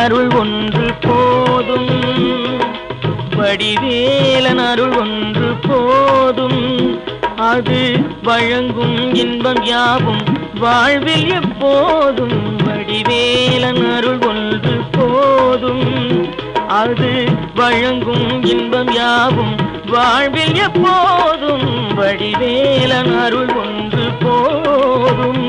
அருள் ஒன்று போதும் வடிவேலன் அருள் ஒன்று போதும் அது வழங்கும் இன்பம் யாவும் வாழ்வில் எப்போதும் வடிவேலன் அருள் ஒன்று போதும் அது வழங்கும் இன்பம் யாவும் வாழ்வில் எப்போதும் வடிவேலன் அருள் ஒன்று போதும்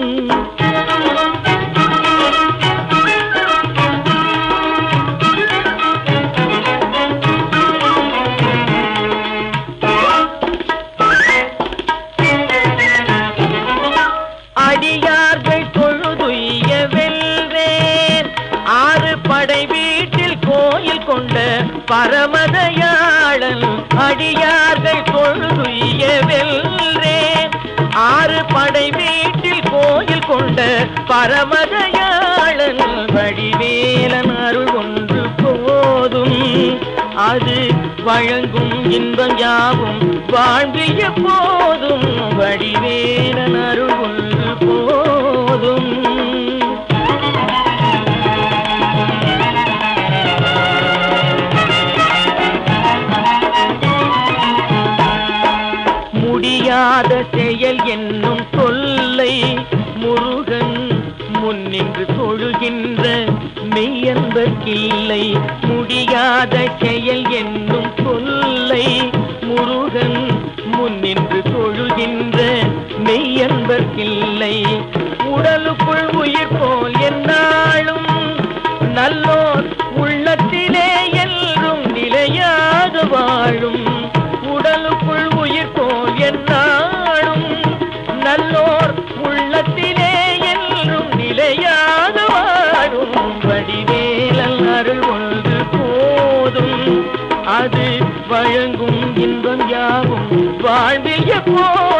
அடியார்கள் தொழுதுய்ய வெல்வேன் ஆறு படை வீட்டில் கோயில் கொண்ட பரமதயாளன் அடியார்கள் தொழுதுய்ய வெல்வேன் ஆறு படை வீட்டில் கோயில் கொண்ட பரமதயாளன் வடிவேலன் அருள் ஒன்று போதும் அது வழங்கும் இன்பம் யாவும் வாழ்வில் எப்போதும் வடிவேலன் அருள் ஒன்று போதும் முடியாத செயல் என்னும் சொல்லை முருகன் முன்னின்று தொழுகின்ற மெய்யன்பர்க்கில்லை முடியாத செயல் என்னும் சொல்லை முருகன் முன்னின்று தொழுகின்ற மெய்யன்பர்க்கில்லை உடலுக்குள் உயிர் போல் என்னாலும் நல்லோர் உள்ளத்திலே என்றும் நிலையாக வாழும் உடலுக்குள் உயிர் போல் என்னாலும் நல்லோர் உள்ளத்திலே என்றும் நிலையாக வாழும் வடிவேலல் அருள் ஒன்று போதும் அது வழங்கும் இன்பம் யாவும் வாழ்வில் எப்போ